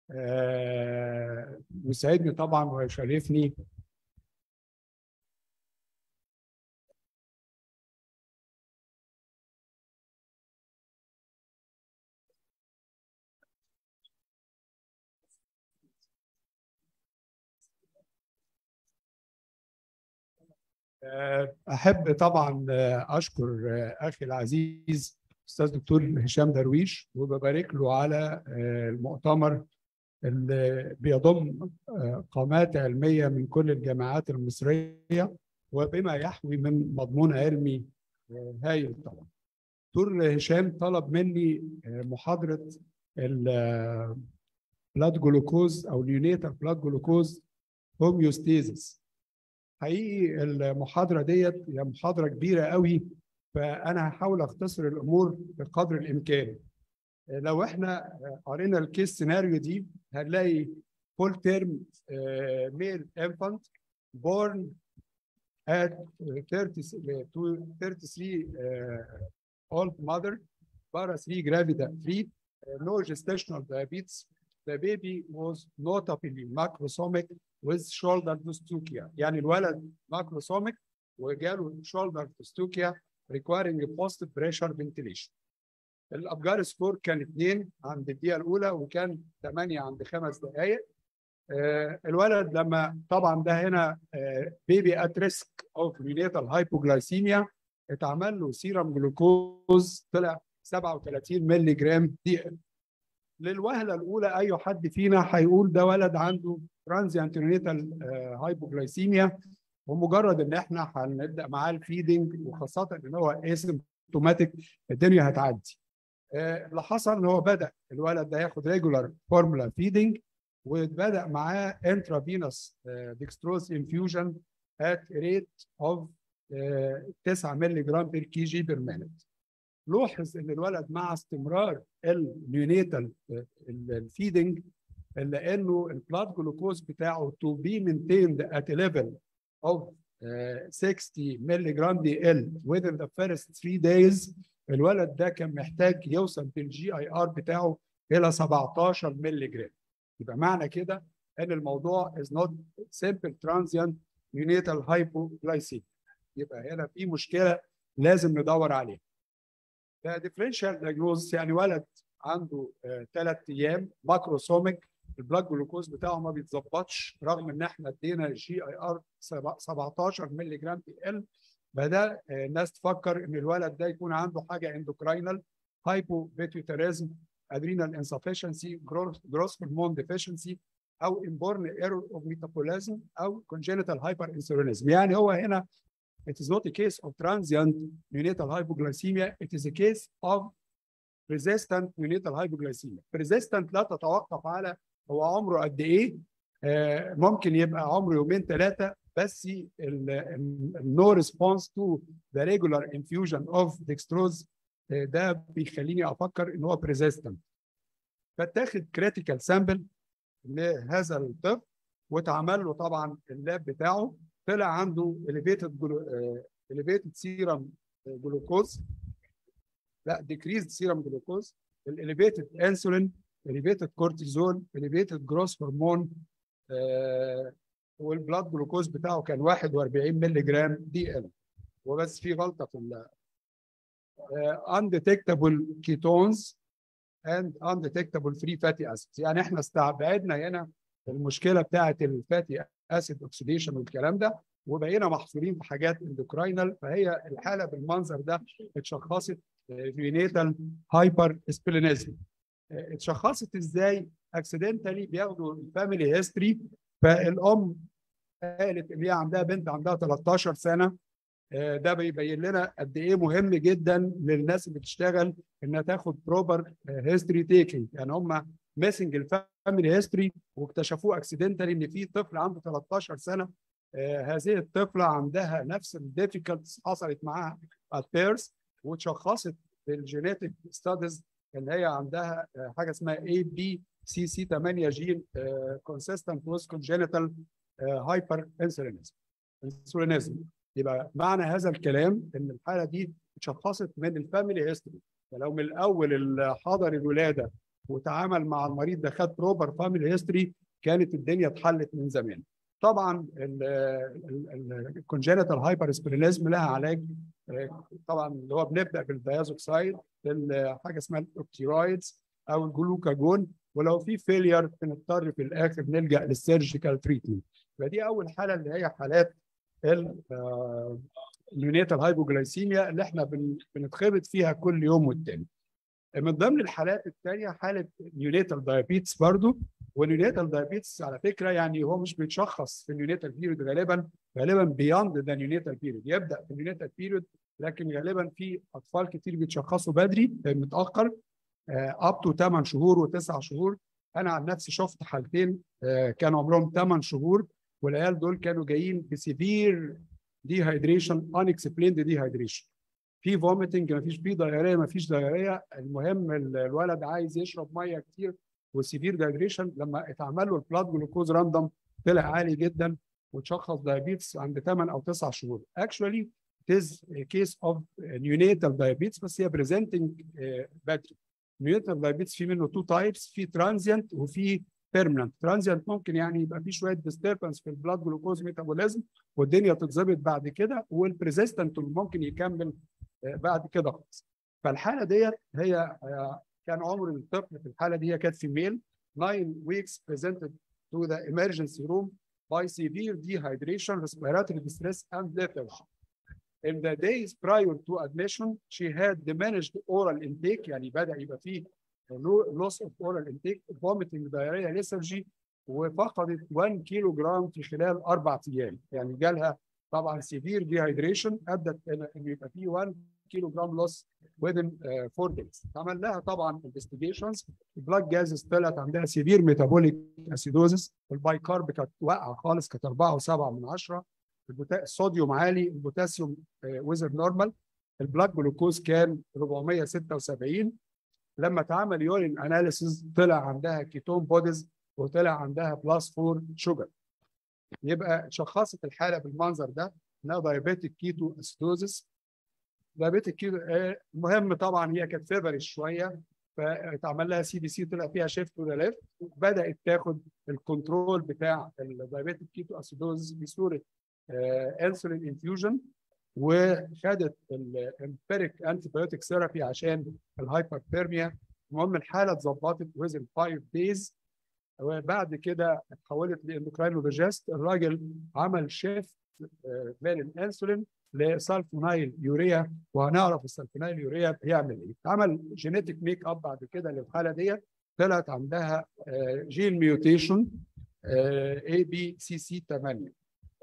آه، يسعدني طبعا ويشرفني آه، احب طبعا آه، اشكر آه، اخي العزيز استاذ دكتور هشام درويش وببارك له على آه، المؤتمر اللي بيضم آه، قامات علميه من كل الجامعات المصريه وبما يحوي من مضمون علمي آه، هايل طبعا. دكتور هشام طلب مني آه، محاضره البلاد جلوكوز او اليونيتر بلاد جلوكوز هوميوستيزيس حقيقي المحاضره ديت هي محاضره كبيره قوي فانا هحاول اختصر الامور بقدر الامكان لو احنا قرينا الكيس سيناريو دي هنلاقي فول تيرم ميل انفانت بورن at 30 to 33 uh, old mother para 3 gravida free uh, no gestational diabetes the baby was notably macrosomic with shoulder dystocia يعني الولد macrosomic وجاله shoulder dystocia requiring post pressure ventilation الابجار سكور كان اثنين عند الدقيقه الاولى وكان ثمانيه عند خمس دقائق آه الولد لما طبعا ده هنا بيبي ات ريسك اوف نيونيتال هايبوجلايسيميا اتعمل له سيرم جلوكوز طلع 37 مللي جرام دي للوهله الاولى اي حد فينا هيقول ده ولد عنده ترانزيانت نيونيتال هايبوجلايسيميا ومجرد ان احنا هنبدا معاه الفيدنج وخاصه ان هو اسيمتوماتيك الدنيا هتعدي اللي حصل ان هو بدا الولد ده ياخد ريجولار فورمولا فيدنج وبدا معاه انترافينوس ديكستروز انفيوجن ات ريت اوف 9 مللي جرام بير كي جي بير مينت لوحظ ان الولد مع استمرار النيونيتال الفيدنج الا انه البلاد جلوكوز بتاعه تو بي مينتيند ات ليفل اوف 60 مللي جرام دي ال within the first 3 days الولد ده كان محتاج يوصل بالجي اي ار بتاعه الى 17 مللي جرام يبقى معنى كده ان الموضوع is not simple transient neonatal hypoglycemia يبقى هنا في مشكله لازم ندور عليها ده ديفرنشال دياجنوز يعني ولد عنده ثلاث uh, ايام ماكروسوميك البلاك جلوكوز بتاعه ما بيتظبطش رغم ان احنا ادينا الجي اي ار 17 مللي جرام بي ال بدا الناس تفكر ان الولد ده يكون عنده حاجه اندوكراينال هايبو بيتيوتيريزم ادرينال انسفشنسي جروس هرمون ديفيشنسي او انبورن ايرور اوف ميتابوليزم او كونجينيتال هايبر انسولينيزم يعني هو هنا it is not a case of transient neonatal hypoglycemia it is a case of resistant neonatal hypoglycemia resistant لا تتوقف على هو عمره قد ايه آه ممكن يبقى عمره يومين ثلاثه بس النو ريسبونس تو ذا ريجولار انفيوجن اوف ديكستروز ده بيخليني افكر ان هو بريزيستنت فاتاخد كريتيكال سامبل لهذا الطفل واتعمل له طبعا اللاب بتاعه طلع عنده elevated elevated سيرم جلوكوز لا decreased سيرم جلوكوز الاليفيتد انسولين elevated كورتيزول elevated جروس هرمون والبلاد جلوكوز بتاعه كان 41 مللي جرام دي ال وبس في غلطه في ال undetectable ketones and undetectable free fatty acids يعني احنا استبعدنا هنا المشكله بتاعه الفاتي اسيد اوكسيديشن والكلام ده وبقينا محصورين في حاجات اندوكراينال فهي الحاله بالمنظر ده اتشخصت نيونيتال هايبر اسبلينيزم اتشخصت ازاي؟ اكسيدنتالي بياخدوا الفاميلي هيستوري فالام قالت ان هي عندها بنت عندها 13 سنه ده بيبين لنا قد ايه مهم جدا للناس اللي بتشتغل انها تاخد بروبر هيستوري تيكينج يعني هم ميسنج الفاميلي هيستوري واكتشفوه اكسيدنتالي ان في طفل عنده 13 سنه هذه الطفله عندها نفس الديفيكالتس حصلت معاها البيرس واتشخصت بالجينيتك ستاديز اللي هي عندها حاجه اسمها اي بي سي سي 8 جين كونسيستنت ويز كونجينيتال هايبر انسولينيزم انسولينيزم يبقى معنى هذا الكلام ان الحاله دي اتشخصت من الفاميلي هيستوري فلو من الاول اللي حضر الولاده وتعامل مع المريض ده خد بروبر فاميلي هيستوري كانت الدنيا اتحلت من زمان طبعا الكونجنتال هايبر اسبرينيزم لها علاج طبعا اللي هو بنبدا بالديازوكسايد حاجه اسمها الاوكتيرويدز او الجلوكاجون ولو في فيلير بنضطر في الاخر نلجا للسيرجيكال تريتمنت فدي اول حاله اللي هي حالات اليونيتال هايبوجلايسيميا اللي احنا بنتخبط فيها كل يوم والتاني من ضمن الحالات الثانيه حاله نيونيتال دايابيتس برضو والنيونيتال دايابيتس على فكره يعني هو مش بيتشخص في النيونيتال بيريود غالبا غالبا بياند ذا نيونيتال بيريود يبدا في النيونيتال بيريود لكن غالبا في اطفال كتير بيتشخصوا بدري متاخر اب تو 8 شهور و9 شهور انا عن نفسي شفت حالتين كانوا عمرهم 8 شهور والعيال دول كانوا جايين بسيفير ديهايدريشن unexplained ديهايدريشن في فوميتنج ما فيش فيه ضياريه ما فيش ضياريه المهم الولد عايز يشرب ميه كتير وسيفير دايدريشن لما اتعمل له البلاد جلوكوز راندوم طلع عالي جدا وتشخص دايابيتس عند 8 او 9 شهور actually it is a case of neonatal diabetes بس هي presenting بدري neonatal diabetes في منه two types في transient وفي بيرمننت ترانزيانت ممكن يعني يبقى في شويه ديستربنس في البلاد جلوكوز ميتابوليزم والدنيا تتظبط بعد كده والبريزيستنت ممكن يكمل بعد كده خالص فالحاله ديت هي كان عمر الطفل في الحاله دي هي كانت في ميل 9 weeks presented to the emergency room by severe dehydration, respiratory distress, and lethargy. In the days prior to admission, she had diminished oral intake يعني بدأ يبقى فيه loss of oral intake, vomiting, diarrhea, lethargy وفقدت 1 كيلو جرام في خلال اربع ايام يعني جالها طبعا سيفير ديهايدريشن ادت ان يبقى في 1 كيلو جرام لوس within 4 days عمل لها طبعا انفستيجيشنز البلاك جازز طلعت عندها سيفير ميتابوليك اسيدوزس البايكارب كانت واقعه خالص كانت 4.7 من 10 الصوديوم عالي البوتاسيوم ويزر نورمال البلاك جلوكوز كان 476 لما اتعمل يورين اناليسيز طلع عندها كيتون بوديز وطلع عندها بلس 4 شوجر يبقى شخصت الحاله بالمنظر ده انها دايابيتيك كيتو اسيدوزس دايابيتيك كيتو المهم طبعا هي كانت فيفرش شويه فاتعمل لها سي بي سي طلع فيها شيفت تو ذا ليفت بدات تاخد الكنترول بتاع الدايابيتيك كيتو اسيدوزس بصوره انسولين انفيوجن وخدت الامبيريك انتي بايوتيك ثيرابي عشان الهايبرثيرميا المهم الحاله اتظبطت ويزن 5 دايز وبعد كده اتحولت لاندوكراينولوجيست الراجل عمل شيفت من الانسولين لسالفونايل يوريا وهنعرف السالفونايل يوريا بيعمل ايه عمل جينيتك ميك اب بعد كده للحاله ديت طلعت عندها جين ميوتيشن اي بي سي سي 8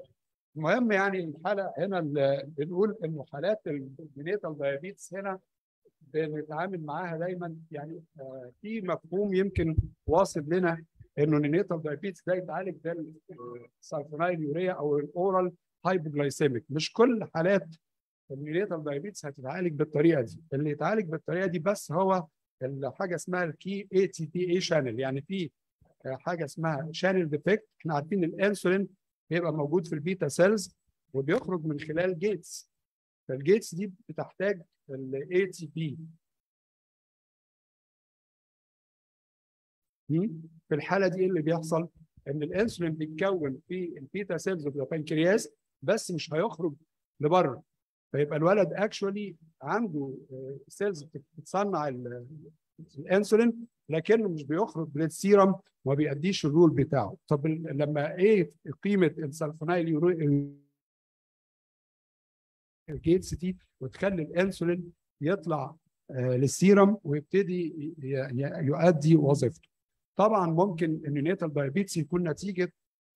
المهم يعني الحاله هنا بنقول انه حالات الجينيتال دايابيتس هنا بنتعامل معاها دايما يعني في مفهوم يمكن واصل لنا انه النيتال دايابيتس ده يتعالج بالسالفونايل يوريا او الاورال هايبوجلايسيميك مش كل حالات النيتال دايابيتس هتتعالج بالطريقه دي اللي يتعالج بالطريقه دي بس هو حاجه اسمها الكي اي تي تي اي شانل يعني في حاجه اسمها شانل ديفكت احنا عارفين الانسولين بيبقى موجود في البيتا سيلز وبيخرج من خلال جيتس فالجيتس دي بتحتاج الاي تي بي في الحاله دي ايه اللي بيحصل؟ ان الانسولين بيتكون في البيتا سيلز اوف البنكرياس بس مش هيخرج لبره فيبقى الولد اكشولي عنده سيلز بتصنع الانسولين لكنه مش بيخرج للسيرم وما بيأديش الرول بتاعه طب لما ايه قيمه السلفونايل الجيتس دي وتخلي الانسولين يطلع للسيرم ويبتدي يؤدي وظيفته طبعا ممكن النيونيتال دايابيتس يكون نتيجه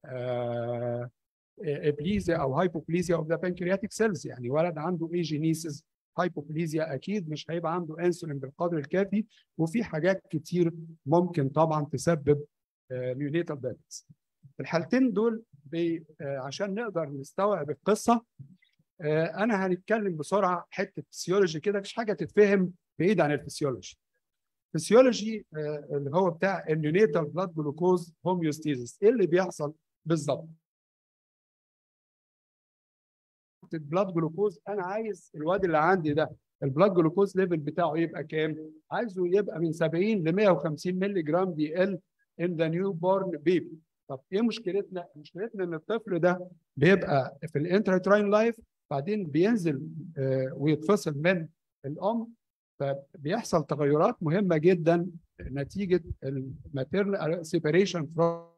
ابليزيا او هايبوبليزيا اوف ذا بانكرياتيك سيلز يعني ولد عنده ايجينيسيس هايبوبليزيا اكيد مش هيبقى عنده انسولين بالقدر الكافي وفي حاجات كتير ممكن طبعا تسبب نيونيتال دايابيتس الحالتين دول عشان نقدر نستوعب القصه انا هنتكلم بسرعه حته فسيولوجي كده مفيش حاجه تتفهم بعيد عن الفسيولوجي فسيولوجي اللي هو بتاع النيونيتال بلاد جلوكوز هوميوستيزيس ايه اللي بيحصل بالظبط البلاد جلوكوز انا عايز الواد اللي عندي ده البلاد جلوكوز ليفل بتاعه يبقى كام؟ عايزه يبقى من 70 ل 150 مللي جرام دي ال ان ذا نيو بورن بيبي طب ايه مشكلتنا؟ مشكلتنا ان الطفل ده بيبقى في الانتراتراين لايف بعدين بينزل آه ويتفصل من الام فبيحصل تغيرات مهمه جدا نتيجه الماتيرنال سيبريشن فروم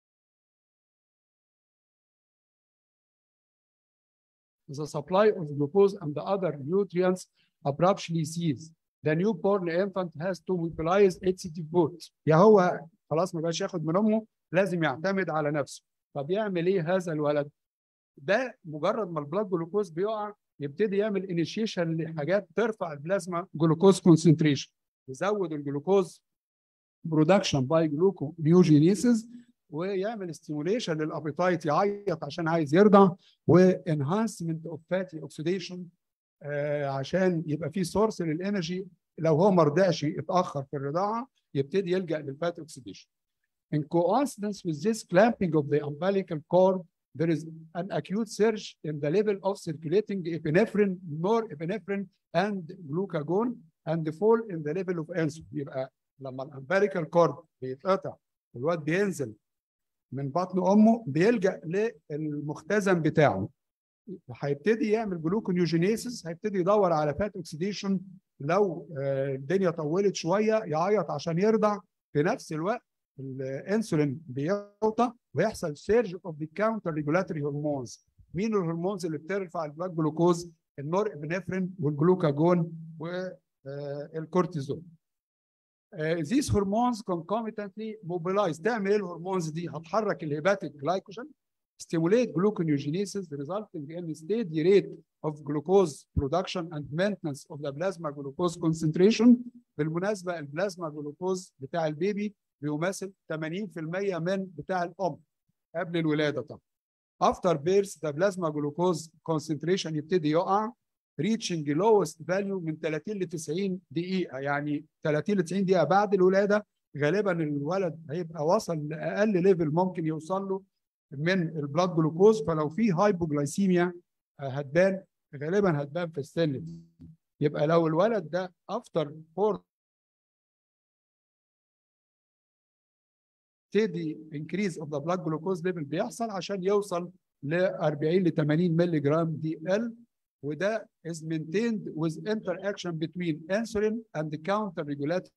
the supply of glucose and the other nutrients abruptly cease. The newborn infant has to mobilize HCT يا هو خلاص ما بقاش ياخد من امه لازم يعتمد على نفسه. طب يعمل ايه هذا الولد؟ ده مجرد ما البلاد جلوكوز بيقع يبتدي يعمل انيشيشن لحاجات ترفع البلازما جلوكوز كونسنتريشن يزود الجلوكوز برودكشن باي جلوكو نيوجينيسيس ويعمل ستيموليشن للابيتايت يعيط عشان عايز يرضع وانهانسمنت اوف فاتي اوكسيديشن عشان يبقى في سورس للانرجي لو هو ما رضعش اتاخر في الرضاعه يبتدي يلجا للفات اوكسيديشن. In coincidence with this clamping of the umbilical cord, there is an acute surge in the level of circulating epinephrine, norepinephrine, and glucagon, and the fall in the level of insulin. يبقى لما الامبيريكال كورد بيتقطع والواد بينزل من بطن امه بيلجا للمختزن بتاعه هيبتدي يعمل جلوكونيوجينيسيس هيبتدي يدور على فات اوكسيديشن لو الدنيا طولت شويه يعيط عشان يرضع في نفس الوقت الانسولين بيوطى ويحصل سيرج اوف ذا كاونتر ريجولاتوري هرمونز مين الهرمونز اللي بترفع البلاد جلوكوز النور ابنفرين والجلوكاجون والكورتيزون Uh, these hormones concomitantly mobilize تعمل ايه الهرمونز دي؟ هتحرك الهيباتيك جلايكوجين stimulate gluconeogenesis resulting in steady rate of glucose production and maintenance of the plasma glucose concentration بالمناسبة البلازما جلوكوز بتاع البيبي بيمثل 80% من بتاع الأم قبل الولادة طبعا. After birth the plasma glucose concentration يبتدي يقع reaching lowest value من 30 ل 90 دقيقة يعني 30 ل 90 دقيقة بعد الولادة غالبا الولد هيبقى وصل لأقل ليفل ممكن يوصل له من البلاد جلوكوز فلو في هايبوجلايسيميا هتبان غالبا هتبان في السن يبقى لو الولد ده افتر فور تدي انكريز اوف ذا بلاد جلوكوز ليفل بيحصل عشان يوصل ل 40 ل 80 مللي جرام دي ال وده is maintained with interaction between insulin and the counter regulator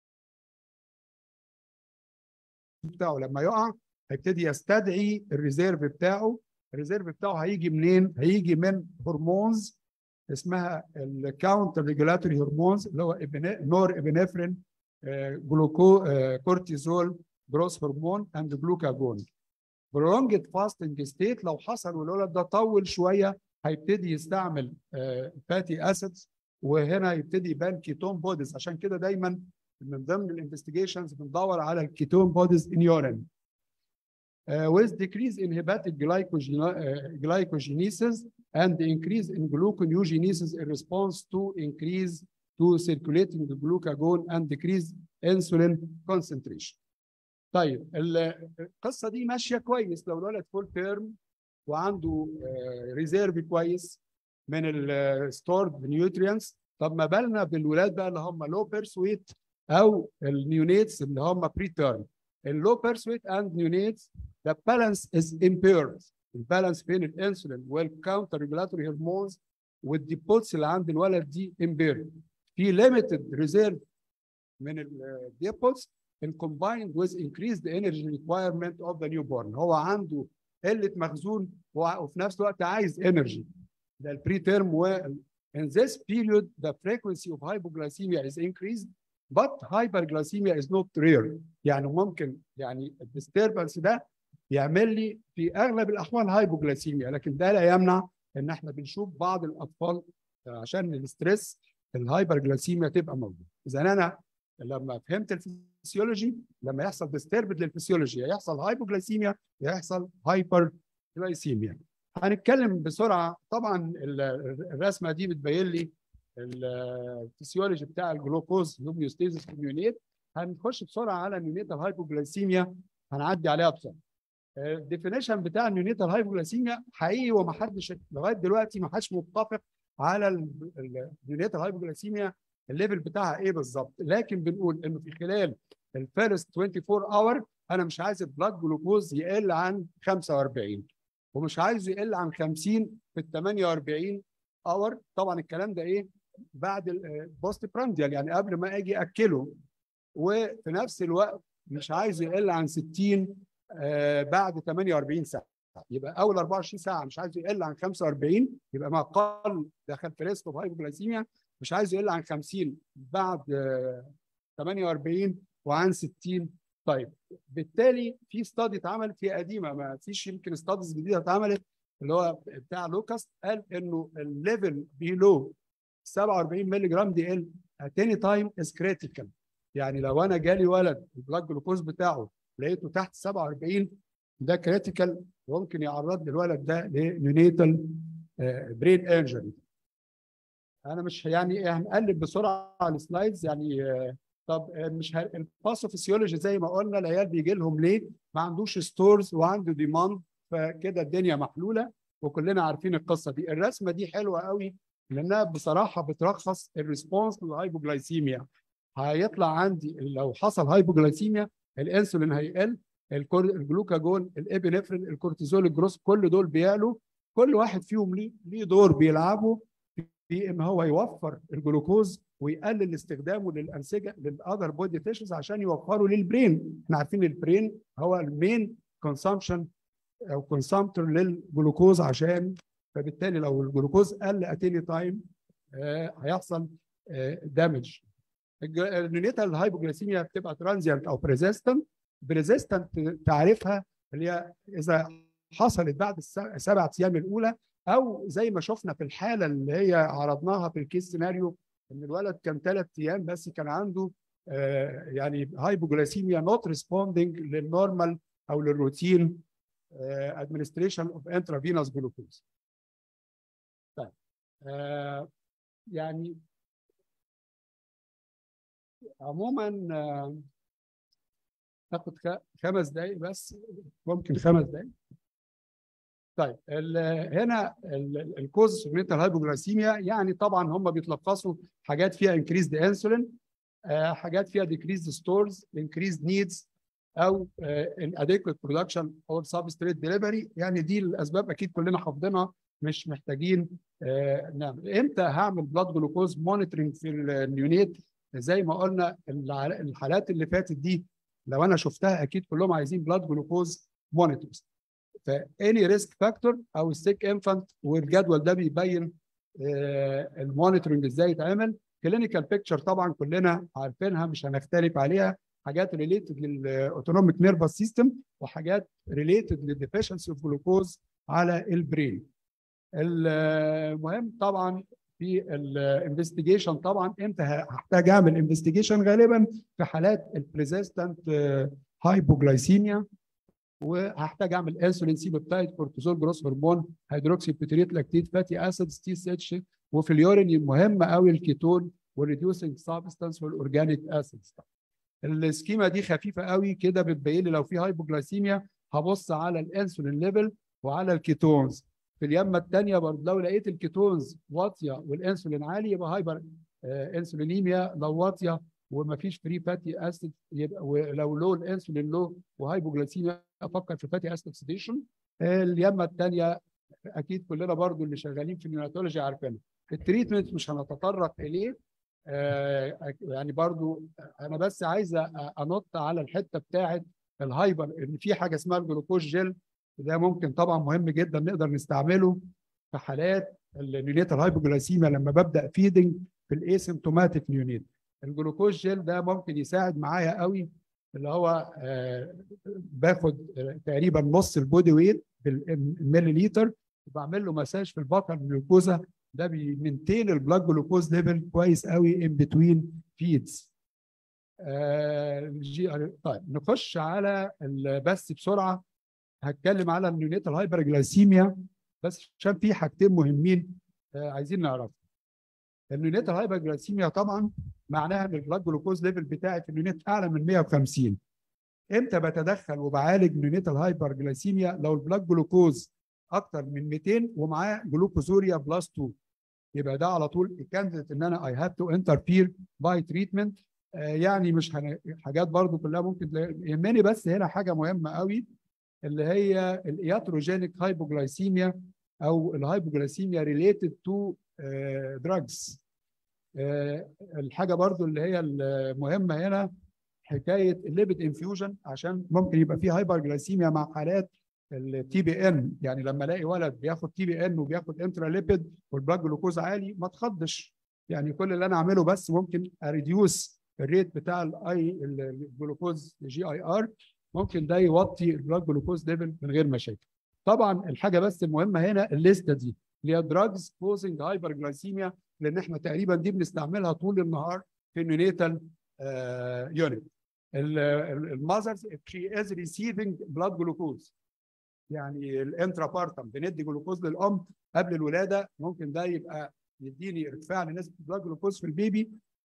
بتاعه لما يقع هيبتدي يستدعي الريزيرف بتاعه الريزيرف بتاعه هيجي منين؟ هيجي من هرمونز اسمها الكاونتر ريجولاتوري هرمونز اللي هو نور ابنفرين جلوكو كورتيزول جروس هرمون اند جلوكاجون prolonged fasting state لو حصل والولد ده طول شويه هيبتدي يستعمل فاتي اسيدز وهنا يبتدي يبان كيتون بوديز عشان كده دايما من ضمن الانفستيجيشنز بندور على الكيتون بوديز ان يورين Uh, with decrease in hepatic glycogen, uh, glycogenesis and increase in gluconeogenesis in response to increase to circulating the glucagon and decrease insulin concentration. طيب القصه دي ماشيه كويس لو الولد فول تيرم وعنده ريزيرف كويس من الستورد نيوترينتس طب ما بالنا بالولاد بقى اللي هم لو بيرسويت او النيونيتس اللي هم بري تيرم اللو بيرسويت اند نيونيتس the balance is impaired البالانس بين الانسولين والكاونتر ريجولاتوري هرمونز والديبوتس اللي عند الولد دي impaired في limited reserve من الديبوتس in combined with increased energy requirement of the newborn هو عنده قله مخزون وفي نفس الوقت عايز انرجي ده البري تيرم و in this period the frequency of hypoglycemia is increased but hyperglycemia is not rare يعني ممكن يعني الديستربنس ده يعمل لي في اغلب الاحوال هايبوجلايسيميا لكن ده لا يمنع ان احنا بنشوف بعض الاطفال عشان الاستريس الهايبرجلايسيميا تبقى موجوده اذا انا لما فهمت الفسيولوجي لما يحصل ديستربد للفسيولوجي يحصل هايبوجلايسيميا يحصل هايبر جلايسيميا هنتكلم بسرعه طبعا الرسمه دي بتبين لي الفسيولوجي بتاع الجلوكوز هوميوستيزيس كوميونيت هنخش بسرعه على نيونيتال هايبوجلايسيميا هنعدي عليها بسرعه الديفينيشن بتاع النيونيتال هايبوجلايسيميا حقيقي وما حدش لغايه دلوقتي ما حدش متفق على النيونيتال هايبوجلايسيميا الليفل بتاعها ايه بالظبط لكن بنقول انه في خلال الفيرست 24 اور انا مش عايز البلاد جلوكوز يقل عن 45 ومش عايزه يقل عن 50 في ال 48 اور طبعا الكلام ده ايه بعد البوست برانديال يعني قبل ما اجي اكله وفي نفس الوقت مش عايزه يقل عن 60 آه بعد 48 ساعه يبقى اول 24 ساعه مش عايزه يقل عن 45 يبقى ما قل دخل في ريسك اوف هايبوجلايسيميا مش عايزه يقل عن 50 بعد آه 48 وعن 60 طيب بالتالي في ستادي اتعملت هي قديمه ما فيش يمكن ستاديز جديده اتعملت اللي هو بتاع لوكاس قال انه الليفل بيلو 47 مللي جرام دي ال at any time is critical يعني لو انا جالي ولد البلاك جلوكوز بتاعه لقيته تحت 47 ده كريتيكال ممكن يعرض الولد ده لنيونيتال برين انجري انا مش يعني هنقلب بسرعه على السلايدز يعني طب مش الباثوفيسيولوجي زي ما قلنا العيال بيجي لهم ليه؟ ما عندوش ستورز وعنده ديماند فكده الدنيا محلوله وكلنا عارفين القصه دي الرسمه دي حلوه قوي لانها بصراحه بترخص الريسبونس للهايبوجلايسيميا هيطلع عندي لو حصل هايبوجلايسيميا الانسولين هيقل الجلوكاجون الابنفرين الكورتيزول الجروس كل دول بيعلوا كل واحد فيهم ليه ليه دور بيلعبه في ان هو يوفر الجلوكوز ويقلل استخدامه للانسجه للاذر بودي تيشوز عشان يوفروا للبرين احنا عارفين البرين هو المين كونسامشن او كونسامتور للجلوكوز عشان فبالتالي لو الجلوكوز قل اتيني تايم آه هيحصل آه دامج النيونيتال هايبوجليسيميا بتبقى ترانزيانت او بريزيستنت بريزيستنت تعريفها اللي هي اذا حصلت بعد السبع ايام الاولى او زي ما شفنا في الحاله اللي هي عرضناها في الكيس سيناريو ان الولد كان ثلاث ايام بس كان عنده آه يعني هايبوجليسيميا نوت ريسبوندنج للنورمال او للروتين ادمنستريشن اوف انترافينوس جلوكوز طيب آه يعني عموما آه ناخد خمس دقائق بس ممكن خمس دقائق طيب هنا الكوز ميتال هايبوجلايسيميا يعني طبعا هم بيتلخصوا حاجات فيها انكريزد انسولين حاجات فيها decreased ستورز increased needs او inadequate production or substrate delivery يعني دي الاسباب اكيد كلنا حافظينها مش محتاجين نعمل امتى هعمل بلاد جلوكوز مونيتورنج في النيونيت زي ما قلنا الحالات اللي فاتت دي لو انا شفتها اكيد كلهم عايزين بلاد جلوكوز مونيتورز فاني ريسك فاكتور او السيك انفانت والجدول ده بيبين المونيتورنج ازاي يتعمل كلينيكال بيكتشر طبعا كلنا عارفينها مش هنختلف عليها حاجات ريليتد للاوتونوميك نيرفس سيستم وحاجات ريليتد للديفيشنسي اوف جلوكوز على البرين المهم طبعا في الانفستيجيشن طبعا امتى هحتاج اعمل انفستيجيشن غالبا في حالات البريزيستنت هايبوجلايسيميا وهحتاج اعمل انسولين سيبوبتايد كورتيزول جروس هرمون هيدروكسي بيوتريت لاكتيت فاتي اسيدز تي اس اتش وفي اليورين مهم قوي الكيتون والريديوسنج سبستانس والاورجانيك اسيدز السكيما دي خفيفه قوي كده بتبين لي لو في هايبوجلايسيميا هبص على الانسولين ليفل وعلى الكيتونز في اليمه الثانيه برضه لو لقيت الكيتونز واطيه والانسولين عالي يبقى هايبر آه انسولينيميا لو واطيه وما فيش فري فاتي اسيد يبقى ولو لو الانسولين لو وهايبوجلايسيميا افكر في فاتي اسيد اوكسيديشن اليمه الثانيه اكيد كلنا برضو اللي شغالين في النيوناتولوجي عارفينها التريتمنت مش هنتطرق اليه آه يعني برضو انا بس عايز انط على الحته بتاعه الهايبر ان في حاجه اسمها الجلوكوز جل ده ممكن طبعا مهم جدا نقدر نستعمله في حالات النيونيتال هايبوجلايسيميا لما ببدا فيدنج في الاسيمتوماتيك نيونيت الجلوكوز جل ده ممكن يساعد معايا قوي اللي هو آه باخد آه تقريبا نص البودي ويت بالملي لتر وبعمل له مساج في البطن الجلوكوزا ده بيمنتين البلاد جلوكوز ليفل كويس قوي ان بتوين فيدز طيب نخش على بس بسرعه هتكلم على النيونيتال هايبرجلايسيميا بس عشان في حاجتين مهمين آه عايزين نعرفهم النيونيتال هايبرجلايسيميا طبعا معناها ان البلاد جلوكوز ليفل بتاعي في النيونيت اعلى من 150 امتى بتدخل وبعالج نيونيتال هايبرجلايسيميا لو البلاد جلوكوز اكتر من 200 ومعاه جلوكوزوريا بلس 2 يبقى ده على طول كانديديت ان انا اي هاف تو انترفير باي تريتمنت يعني مش هن... حاجات برضو كلها ممكن تلاقي يهمني بس هنا حاجه مهمه قوي اللي هي الاياتروجينيك هايبوجلايسيميا او الهايبوجلايسيميا ريليتد تو دراجز الحاجه برضو اللي هي المهمه هنا حكايه الليبيد انفيوجن عشان ممكن يبقى في هايبرجلايسيميا مع حالات التي بي ان يعني لما الاقي ولد بياخد تي بي ان وبياخد انترا ليبيد والبلاك جلوكوز عالي ما تخضش يعني كل اللي انا اعمله بس ممكن اريديوس الريت بتاع الاي الجلوكوز جي اي ار ممكن ده يوطي البلاك جلوكوز ليفل من غير مشاكل طبعا الحاجه بس المهمه هنا الليسته دي اللي هي دراجز كوزنج هايبرجلايسيميا لان احنا تقريبا دي بنستعملها طول النهار في النيونيتال يونت المذرز شي از ريسيفنج بلاد جلوكوز يعني الانترا بارتم بندي جلوكوز للام قبل الولاده ممكن ده يبقى يديني ارتفاع لنسبه البلاد جلوكوز في البيبي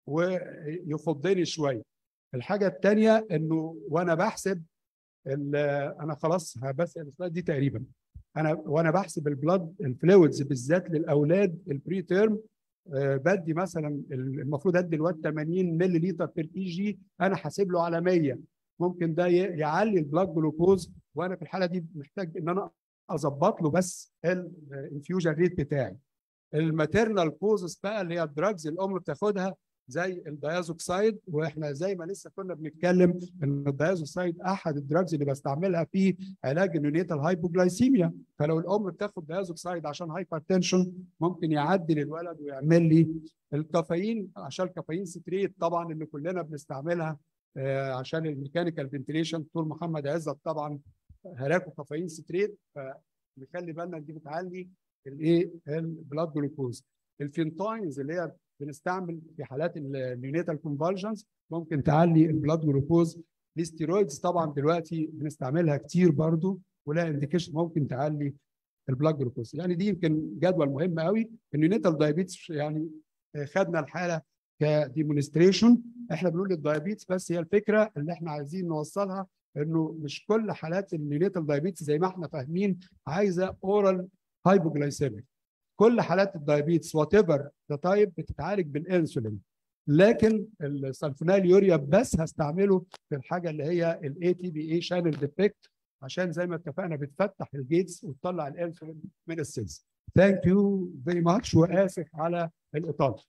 ويخضني شويه الحاجه الثانيه انه وانا بحسب انا خلاص بسال السلايد دي تقريبا انا وانا بحسب البلاد الفلويدز بالذات للاولاد البري تيرم أه بدي مثلا المفروض ادي الواد 80 مللي لتر بير اي جي انا حاسب له على 100 ممكن ده يعلي البلاد جلوكوز وانا في الحاله دي محتاج ان انا اظبط له بس الانفيوجن ريت بتاعي الماتيرنال كوزز بقى اللي هي الدراجز الام بتاخدها زي الديازوكسايد واحنا زي ما لسه كنا بنتكلم ان الديازوكسايد احد الدراجز اللي بستعملها في علاج النيونيتال هايبوجلايسيميا فلو الام بتاخد ديازوكسايد عشان هايبرتنشن ممكن يعدل الولد ويعمل لي الكافيين عشان الكافيين ستريت طبعا اللي كلنا بنستعملها آه عشان الميكانيكال فنتيليشن دكتور محمد عزت طبعا هلاكو كافيين ستريت فنخلي بالنا دي بتعلي الايه البلاد جلوكوز الفينتاينز اللي هي بنستعمل في حالات النيونيتال كونفالجنز ممكن تعلي البلاد جلوكوز الاستيرويدز طبعا دلوقتي بنستعملها كتير برضو ولا انديكيشن ممكن تعلي البلاد جلوكوز يعني دي يمكن جدول مهم قوي النيونيتال دايابيتس يعني خدنا الحاله كديمونستريشن احنا بنقول الدايابيتس بس هي الفكره اللي احنا عايزين نوصلها انه مش كل حالات النيونيتال دايابيتس زي ما احنا فاهمين عايزه اورال هايبوجلايسيميك كل حالات الدايابيتس وات ايفر ذا تايب بتتعالج بالانسولين لكن السلفونيل يوريا بس هستعمله في الحاجه اللي هي الاي تي بي اي شانل ديفكت عشان زي ما اتفقنا بتفتح الجيتس وتطلع الانسولين من السيلز ثانك يو فيري ماتش واسف على الاطاله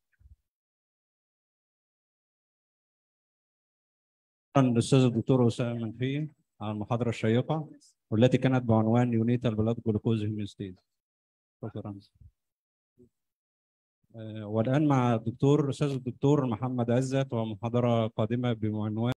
الاستاذ الدكتور اسامه منفي على المحاضره الشيقه والتي كانت بعنوان يونيتال بلاد جلوكوز هيموستيز شكرا والان مع الدكتور استاذ الدكتور محمد عزت ومحاضره قادمه بعنوان